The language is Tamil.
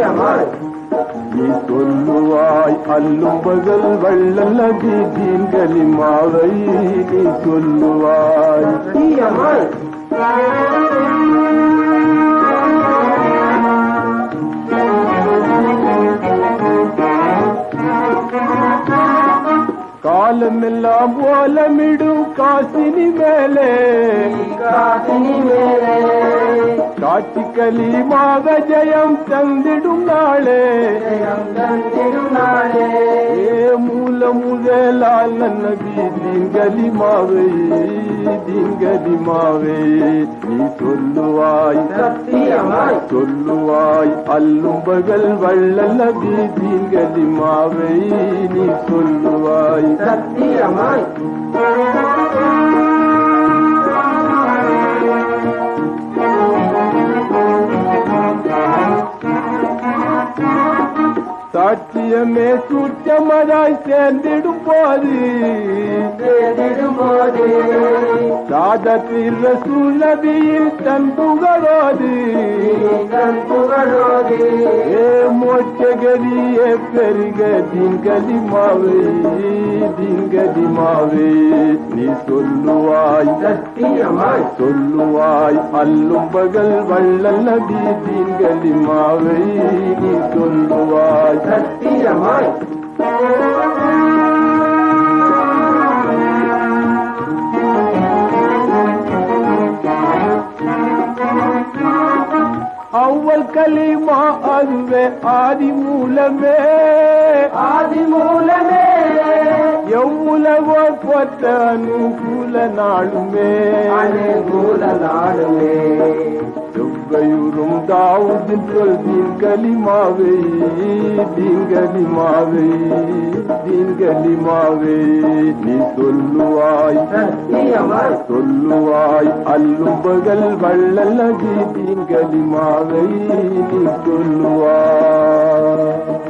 சத்தியமாய் நீ சொல்லுவாய் அல்லும் பகல் வள்ளல் நபி தீன்களிமாவை நீ சொல்லுவாய் சத்தியமாய் காலமெல்லாம் ஓலமிடும் காசினி மேலே காசினி மேலே காட்சி கலிமாக ஜெயம் தந்திடும் நாளே ஜெயம் தந்திடும் நாளே ஏ மூல முதலால் நபி தீன்கலிமாவை தீன்கலிமாவை நீ சொல்லுவாய் சத்தியமாய் சொல்லுவாய் அல்லும் பகல் வள்ளல் நபி தீன்கலிமாவை நீ சொல்லுவாய் சத்தியமாய் சாட்சியமே சூட்சமதாய் சேர்ந்திடும் போது தேடிடும் போது சாதத்தில் ரசூல் நபியில் தன் புகழோது தன் புகழோது ஏ மோட்சகரியே பெருக திங்கலிமாவே திங்கலிமாவே நீ சொல்லுவாய் சத்தியமாய் சொல்லுவாய் அல்லும் பகல் வள்ளல் நபி திங்கலிமாவை நீ சொல்லுவாய் சத்தியமாய் அவ்வல் கலிமா அதுவே ஆதி மூலமே ஆதி மூலமே எவ்வுலகோ பொற்ற அனுகூல நாளுமே அனுகூல நாடுமே செவ்வையுறும் தாவுதின் சொல் தீன் கலிமாவை தீன் கலிமாவை தீன் கலிமாவை நீ சொல்லுவாய் சத்தியமாய் சொல்லுவாய் அல்லும் பகல் வள்ளல் நபி தீன் கலிமாவை நீ சொல்லுவாய்